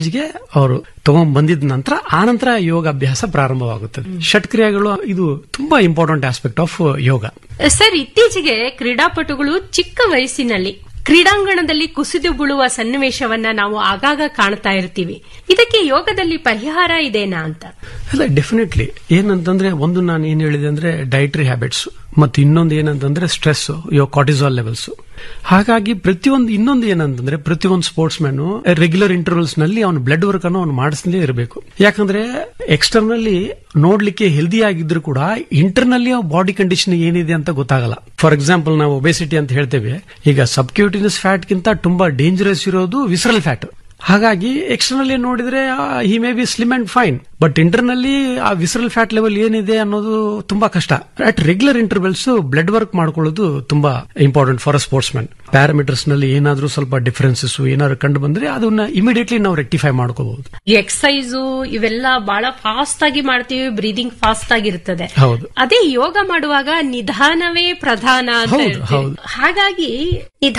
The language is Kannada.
ಗೆ ಅವರು ತಗೊಂಡ್ ಬಂದಿದ ನಂತರ ಆ ನಂತರ ಯೋಗ ಅಭ್ಯಾಸ ಪ್ರಾರಂಭವಾಗುತ್ತದೆ ಷಟ್ಕ್ರಿಯೆಗಳು ಇದು ತುಂಬಾ important aspect of yoga sir ಇತ್ತೀಚೆಗೆ ಕ್ರೀಡಾಪಟುಗಳು ಚಿಕ್ಕ ವಯಸ್ಸಿನಲ್ಲಿ ಕ್ರೀಡಾಂಗಣದಲ್ಲಿ ಕುಸಿದು ಬೀಳುವ ಸನ್ನಿವೇಶವನ್ನ ನಾವು ಆಗಾಗ ಕಾಣ್ತಾ ಇರ್ತೀವಿ ಇದಕ್ಕೆ ಯೋಗದಲ್ಲಿ ಪರಿಹಾರ ಇದೆನಾ ಅಂತ ಅಲ್ಲ ಡೆಫಿನೆಟ್ಲಿ ಏನಂತಂದ್ರೆ ಒಂದು ನಾನು ಏನ್ ಹೇಳಿದೆ ಅಂದ್ರೆ ಡೈಟ್ರಿ ಹ್ಯಾಬಿಟ್ಸ್ ಮತ್ತು ಇನ್ನೊಂದು ಏನಂತಂದ್ರೆ ಸ್ಟ್ರೆಸ್ ಯೋ ಕಾರ್ಟಿಸಾಲ್ ಲೆವೆಲ್ಸ್ ಹಾಗಾಗಿ ಪ್ರತಿಯೊಂದು ಇನ್ನೊಂದು ಏನಂತಂದ್ರೆ ಪ್ರತಿಯೊಂದು ಸ್ಪೋರ್ಟ್ಸ್ ಮ್ಯಾನ್ ರೆಗ್ಯುಲರ್ ಇಂಟರ್ವಲ್ಸ್ ನಲ್ಲಿ ಅವನು ಬ್ಲಡ್ ವರ್ಕ್ ಅನ್ನು ಅವನು ಮಾಡಿಸಲೇ ಇರಬೇಕು ಯಾಕಂದ್ರೆ ಎಕ್ಸ್ಟರ್ನಲ್ಲಿ ನೋಡ್ಲಿಕ್ಕೆ ಹೆಲ್ದಿ ಆಗಿದ್ರು ಕೂಡ ಇಂಟರ್ನಲ್ಲಿ ಬಾಡಿ ಕಂಡೀಷನ್ ಏನಿದೆ ಅಂತ ಗೊತ್ತಾಗಲ್ಲ ಫಾರ್ ಎಕ್ಸಾಂಪಲ್ ನಾವು ಒಬೆಸಿಟಿ ಅಂತ ಹೇಳ್ತೇವೆ ಈಗ ಸಬ್ಕ್ಯೂಟಿನಸ್ ಫ್ಯಾಟ್ ಗಿಂತ ತುಂಬಾ ಡೇಂಜರಸ್ ಇರೋದು ವಿಸರಲ್ ಫ್ಯಾಟ್ ಹಾಗಾಗಿ ಎಕ್ಸ್ಟರ್ನಲ್ಲಿ ನೋಡಿದ್ರೆ he may be slim and fine but ಇಂಟರ್ನಲ್ಲಿ ಆ ವಿಸರಲ್ ಫ್ಯಾಟ್ ಲೆವೆಲ್ ಏನಿದೆ ಅನ್ನೋದು ತುಂಬಾ ಕಷ್ಟ at regular intervals blood work ಮಾಡ್ಕೊಳ್ಳೋದು ತುಂಬಾ important for a sportsman parameters ನಲ್ಲಿ ಏನಾದ್ರೂ ಸ್ವಲ್ಪ ಡಿಫರೆನ್ಸಸ್ ಏನಾದ್ರು ಕಂಡು ಬಂದ್ರೆ ಅದನ್ನ ಇಮಿಡಿಯೇಟ್ಲಿ ನಾವು ರೆಕ್ಟಿಫೈ ಮಾಡ್ಕೋಬಹುದು ಎಕ್ಸಸೈಸು ಇವೆಲ್ಲ ಬಹಳ ಫಾಸ್ಟ್ ಆಗಿ ಮಾಡ್ತೀವಿ ಬ್ರೀದಿಂಗ್ ಫಾಸ್ಟ್ ಆಗಿರ್ತದೆ ಹೌದು ಅದೇ ಯೋಗ ಮಾಡುವಾಗ ನಿಧಾನವೇ ಪ್ರಧಾನ ಅಂತ ಹೌದು, ಹೇಳ್ತೀವಿ. ಹೌದು. ಹಾಗಾಗಿ ನಿಧಾನ